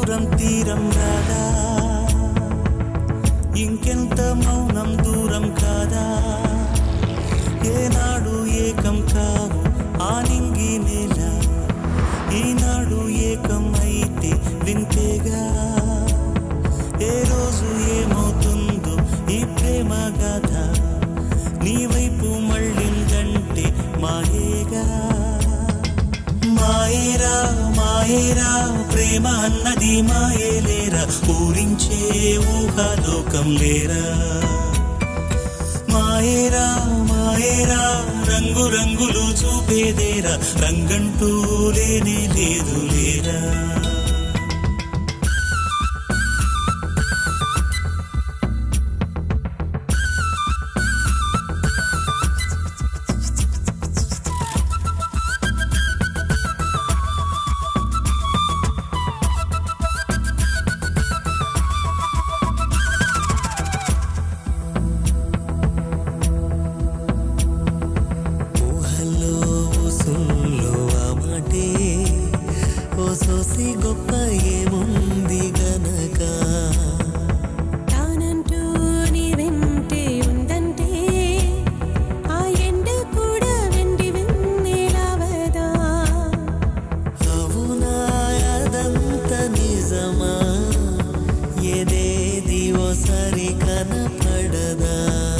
దూరం తీరం రాదా ఇంకెంత మౌనం దూరం కాదా ఏనాడు ఏకం కావు ఆనింగి నేల ఈనాడు ఏకం అయితే వింతేగా ఏ రోజు ఏమవుతుందో ఈ ప్రేమ గాథ నీ వైపు మళ్ళిందంటే మాయేగా మాయేరా మాయేరా ప్రేమ అన్నది మాయేలేరా ఊరించే ఊహాలోకం లేరా మాయేరా మాయేరా రంగు రంగులు చూపేదేరా రంగంటూ లేనే లేదు లేరా ఊహల్లో ఊసుల్లో ఆ మాటే ఓ సోసి గొప్ప ఏముంది గనక తానంటూ నీ వెంటే ఉందంటే ఆ ఎండ కూడా వెండి వెన్నెలవదా అవునా అదంత నిజమా ఏదేది ఓసారి కనపడదా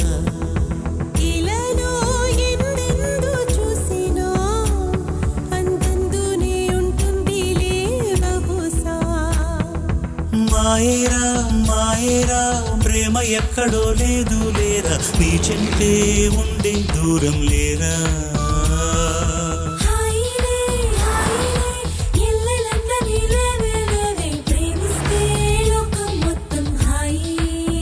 ఇలానో ఎందెందు చూసినా అంతందునే ఉంటుందిలే బహుశా మాయేరా మాయేరా ప్రేమ ఎక్కడో లేదు లేరా నీ చెంటే ఉండే దూరం లేరా హాయిలే హాయిలే ఎల్లెలంతా నీలేవే లేవే ప్రేమిస్తే లోకం మొత్తం హాయి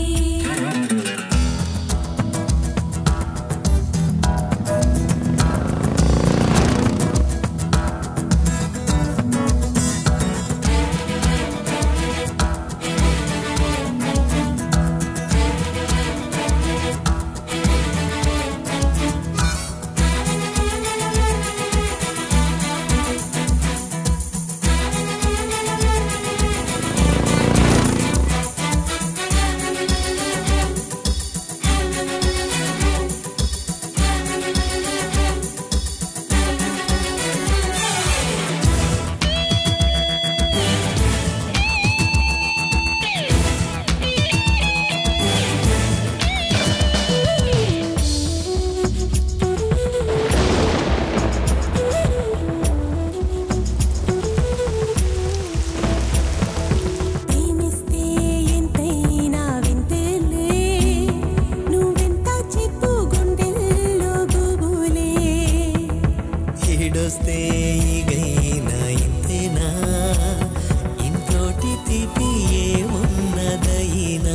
ప్రేమిస్తే ఎంతైనా వింతేలే నువ్వెంత చెప్పు గుండెల్లో గుబులే ఈడొస్తే ఈగైనా ఇంతేనా ఇంతోటి తీపి ఏమున్నదైనా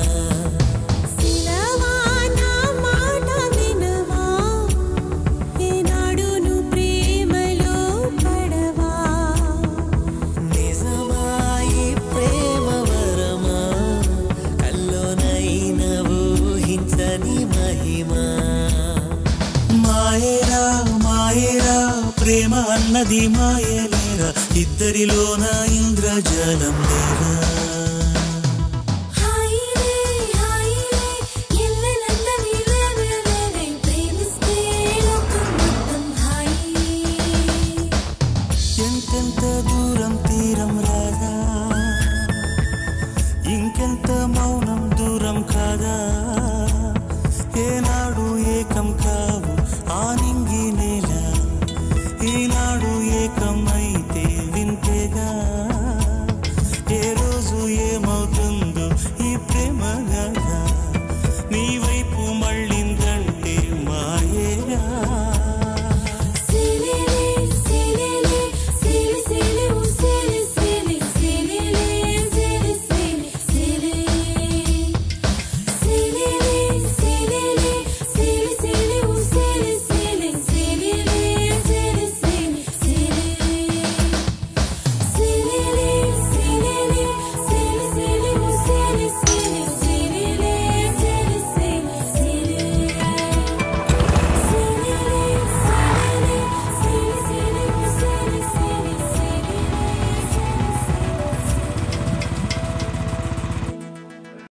సిలవా నా మాట వినవా ఏనాడు నువ్వు ప్రేమలో పడవా నిజమాయి ప్రేమ వరమా కల్లోనైన ఊహించని మహిమా మాయేరా మాయేరా ప్రేమ అన్నది మాయలేరా ఇద్దరిలోన ఇంద్రజాలం లేరా